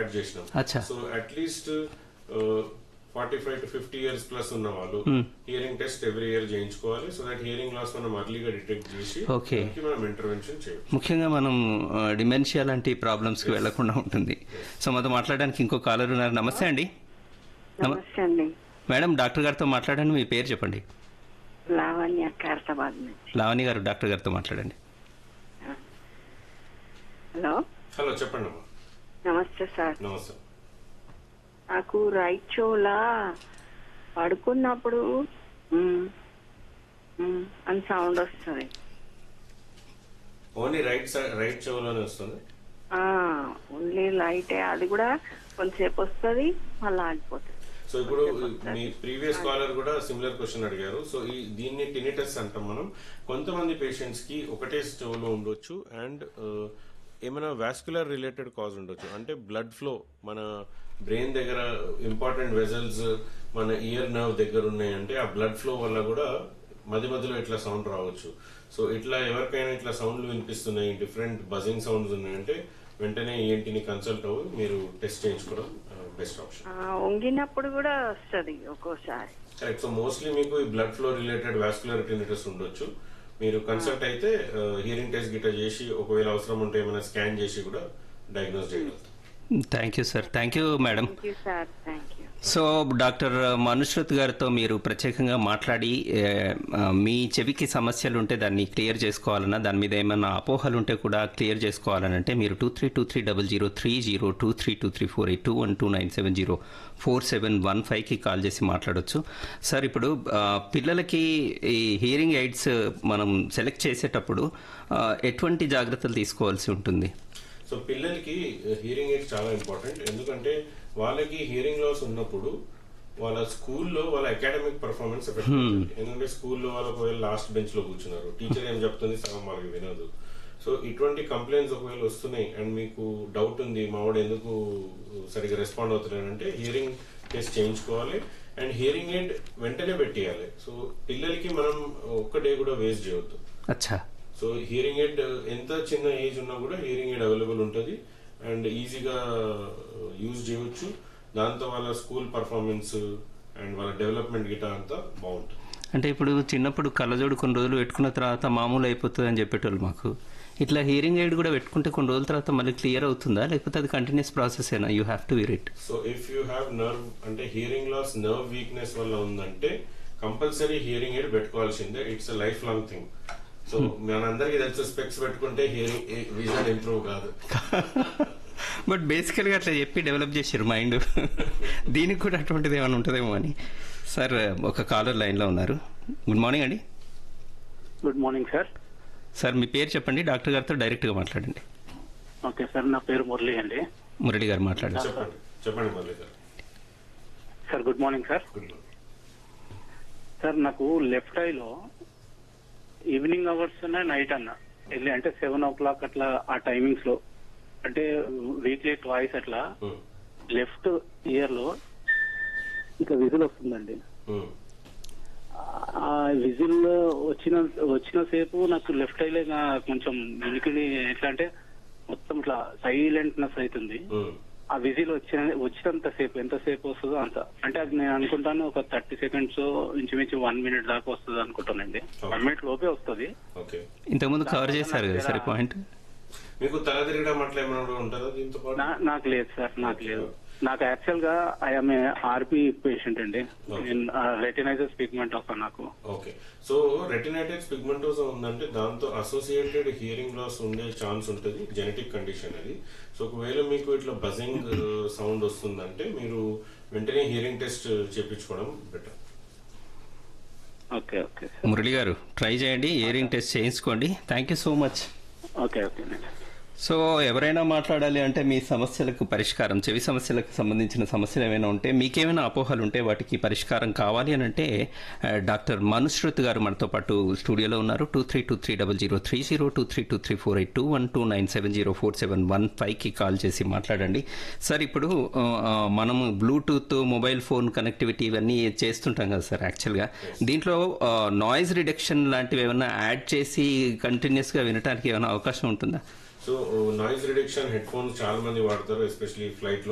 Add చేసినాం అచ్చా. So at least forty five to fifty years plus ఉన్న వాళ్ళు హియరింగ్ టెస్ట్ ఎవ్రీ ఇయర్ చేయించుకోవాలి సో దట్ హియరింగ్ లాస్ మనం అర్లీగా డిటెక్ట్ చేసి Okay. దానికి మనం ఇంటర్వెన్షన్ చేయొచ్చు ముఖ్యంగా మనం డిమెన్షియా లాంటి ప్రాబ్లమ్స్ కి వెళ్లకుండా ఉంటుంది సో మాతో మాట్లాడడానికి ఇంకో కాలర్ ఉన్నారు నమస్తే అండి నమ- నమస్తే అండి మేడం డాక్టర్ గారితో మాట్లాడండి మీ పేరు చెప్పండి లావణ్య ఖైరతాబాద్ నుంచి లావణి గారు డాక్టర్ గారితో మాట్లాడండి హలో హలో చెప్పండి అమ్మా నమస్తే సార్ నమస్తే నాకు రైట్ చెవులా పడుకున్నప్పుడు మ్, మ్ అని సౌండ్ వస్తుంది ఓన్లీ రైట్ సైడ్ రైట్ చెవులోనే వస్తుంది ఓన్లీ లైటే అది కూడా కొంతసేపు వస్తుంది మళ్ళీ ఆగిపోతుంది సో ఇప్పుడు మీ ప్రీవియస్ కాలర్ కూడా సిమిలర్ క్వశ్చన్ అడిగారు సో ఈ దీన్ని టినిటస్ అంటాం మనం కొంతమంది పేషెంట్స్ కి ఒకటే చెవులో ఉండొచ్చు అండ్ ఏమైనా వాస్కులర్ రిలేటెడ్ కాజ్ ఉండొచ్చు అంటే బ్లడ్ ఫ్లో మన బ్రెయిన్ దగ్గర ఇంపార్టెంట్ వెజల్స్ మన ఇయర్ నర్వ్ దగ్గర ఉన్నాయంటే ఆ బ్లడ్ ఫ్లో వల్ల కూడా మధ్య మధ్యలో ఇట్లా సౌండ్ రావచ్చు సో ఇట్లా ఎవరికైనా ఇట్లా సౌండ్లు వినిపిస్తున్నాయి డిఫరెంట్ బజింగ్ సౌండ్స్ ఉన్నాయంటే వెంటనే ఏంటిని కన్సల్ట్ అవ్వి మీరు టెస్ట్ చేయించుకోవడం బెస్ట్ ఆప్షన్ ఆ, వంగినప్పుడు కూడా వస్తుంది ఒక్కోసారి కరెక్ట్ సో మోస్ట్లీ మీకు ఈ blood flow related vascular tinnitus ఉండొచ్చు మీరు కన్సల్ట్ అయితే హియరింగ్ టెస్ట్ గిట్ట చేసి ఒకవేళ అవసరం ఉంటే ఏమైనా స్కాన్ చేసి కూడా డయాగ్నోస్ చేయగలుగుతాం thank you sir thank you madam thank you sir thank you so doctor Manushrut గారితో మీరు ప్రత్యేకంగా మాట్లాడి ఏ, ఆ, మీ చెవికి సమస్యలు ఉంటే దాన్ని క్లియర్ చేసుకోవాలన్నా దాని మీద ఏమైనా అపోహలు ఉంటే కూడా క్లియర్ చేసుకోవాలనంటే మీరు two three two three double zero three zero two three two three four eight two one two nine seven zero four seven one ఫైవ్కి కాల్ చేసి మాట్లాడొచ్చు సార్ ఇప్పుడు ఆ, పిల్లలకి ఈ హియరింగ్ ఎయిడ్స్ మనం సెలెక్ట్ చేసేటప్పుడు ఆ, ఎటువంటి జాగ్రత్తలు తీసుకోవాల్సి ఉంటుంది సో పిల్లలకి హియరింగ్ ఎయిడ్స్ చాలా ఇంపార్టెంట్ ఎందుకంటే వాళ్ళకి హియరింగ్ లాస్ ఉన్నప్పుడు వాళ్ళ స్కూల్లో వాళ్ళ అకాడమిక్ పర్ఫార్మెన్స్ ఎఫెక్ట్ అవుతుంది ఎందుకంటే స్కూల్లో వాళ్ళు ఒకవేళ లాస్ట్ బెంచ్ లో కూర్చున్నారు టీచర్ ఏం చెప్తుంది సగం వాళ్ళకి వినదు సో ఇటువంటి కంప్లైంట్స్ ఒకవేళ వస్తున్నాయి అండ్ మీకు డౌట్ ఉంది మావాడు ఎందుకు సరిగా రెస్పాండ్ అవుతున్నారంటే హియరింగ్ టెస్ట్ చేయించుకోవాలి అండ్ హియరింగ్ ఎయిడ్ వెంటనే పెట్టేయాలి సో పిల్లలకి మనం ఒక్క డే కూడా వేస్ట్ చేయొద్దు అచ్చా సో హియరింగ్ ఎయిడ్ ఎంత చిన్న ఏజ్ ఉన్నా కూడా హియరింగ్ ఎయిడ్ అవైలబుల్ ఉంటుంది అండ్ ఈజీగా యూజ్ చేయవచ్చు దాంతో వాళ్ళ స్కూల్ పర్ఫార్మెన్స్ అండ్ వాళ్ళ డెవలప్మెంట్ గిటా అంతా బాగుంటుంది అంటే ఇప్పుడు చిన్నప్పుడు కళ్ళజోడు కొన్ని రోజులు పెట్టుకున్న తర్వాత మామూలు అయిపోతుంది అని చెప్పేటోళ్ళు మాకు ఇట్లా హియరింగ్ ఎయిడ్ కూడా పెట్టుకుంటే కొన్ని రోజుల తర్వాత మళ్ళీ క్లియర్ అవుతుందా లేకపోతే అది కంటిన్యూస్ ప్రాసెస్ అయినా you have to wear it so if you have nerve అంటే హియరింగ్ లాస్ నర్వ్ వీక్నెస్ వల్ల ఉందంటే కంపల్సరీ హియరింగ్ ఎయిడ్ పెట్టుకోవాల్సిందే it's life long thing so మనందరికీ తెలుసు స్పెక్స్ పెట్టుకుంటే హియరింగ్ విజన్ ఇంప్రూవ్ కాదు బట్ బేసికల్గా అట్లా చెప్పి డెవలప్ చేసారు మైండ్ దీనికి కూడా అటువంటిది ఏమైనా ఉంటుందేమో అని సార్ ఒక కాలర్ లైన్లో ఉన్నారు గుడ్ మార్నింగ్ అండి గుడ్ మార్నింగ్ సార్ సార్ మీ పేరు చెప్పండి డాక్టర్ గారితో డైరెక్ట్గా మాట్లాడండి ఓకే సార్ నా పేరు మురళి అండి మురళి గారు మాట్లాడండి చెప్పండి చెప్పండి మళ్ళీ sir sir good morning sir good sir నాకు లెఫ్ట్ ఐలో ఈవినింగ్ అవర్స్ నైట్ అన్న వెళ్ళి అంటే సెవెన్ ఓ క్లాక్ అట్లా ఆ టైమింగ్స్ లో అంటే వీక్లీ ట్వైస్ అట్లా లెఫ్ట్ ఇయర్ లో ఇక విజిల్ వస్తుందండి ఆ విజిల్ వచ్చిన వచ్చిన సేపు నాకు లెఫ్ట్ ఐలే కొంచెం వినికిడి ఎట్లా అంటే మొత్తం ఇట్లా సైలెంట్నెస్ అవుతుంది ఆ విజిల్ వచ్చిన వచ్చినంత సేపు ఎంతసేపు వస్తుందో అంత అంటే అది నేను అనుకుంటాను ఒక థర్టీ సెకండ్స్ ఇంచుమించు వన్ మినిట్ దాకా వస్తుంది అనుకుంటానండి వన్ మినిట్ లోపే వస్తుంది ఓకే ఇంతకుముందు కవర్ చేశారు కదా సార్ ఈ పాయింట్ మీకు తల తిరగడం అట్లా ఏమైనా కూడా ఉంటుందా దీంతో పాటు నా- నాకు లేదు సార్ నాకు లేదు నాకు యాక్చువల్ గా ఐఎమ్ ఆర్పి పేషెంట్ అండి రెటినైజర్స్ పిగ్మెంట్ ఒక నాకు ఓకే సో రెటినైటిస్ పిగ్మెంటోసా ఉందంటే దాంతో అసోసియేటెడ్ హియరింగ్ లాస్ ఉండే ఛాన్స్ ఉంటుంది జెనెటిక్ కండిషన్ అది సో ఒకవేళ మీకు ఇట్లా బజింగ్ సౌండ్ వస్తుందంటే మీరు వెంటనే హియరింగ్ టెస్ట్ చేయించుకోవడం బెటర్ ఓకే ఓకే మురళి గారు ట్రై చేయండి ఇయరింగ్ టెస్ట్ చేయించుకోండి thank you so much okay okay so ఎవరైనా మాట్లాడాలి అంటే మీ సమస్యలకు పరిష్కారం చెవి సమస్యలకు సంబంధించిన సమస్యలు ఏమైనా ఉంటే మీకేమైనా అపోహలు ఉంటే వాటికి పరిష్కారం కావాలి అని అంటే ఆ, డాక్టర్ మనుశ్రుత్ గారు మనతో పాటు స్టూడియోలో ఉన్నారు two three two three double zero three zero two three two three four eight two one two nine seven zero four seven one ఫైవ్కి కాల్ చేసి మాట్లాడండి సార్ ఇప్పుడు ఆ, ఆ, మనము బ్లూటూత్ మొబైల్ ఫోన్ కనెక్టివిటీ ఇవన్నీ చేస్తుంటాం కదా సార్ యాక్చువల్గా దీంట్లో నాయిస్ రిడక్షన్ లాంటివి ఏమైనా యాడ్ చేసి కంటిన్యూస్గా వినడానికి ఏమైనా అవకాశం ఉంటుందా so noise reduction headphones చాలా మంది వాడతారు ఎస్పెషలీ ఫ్లైట్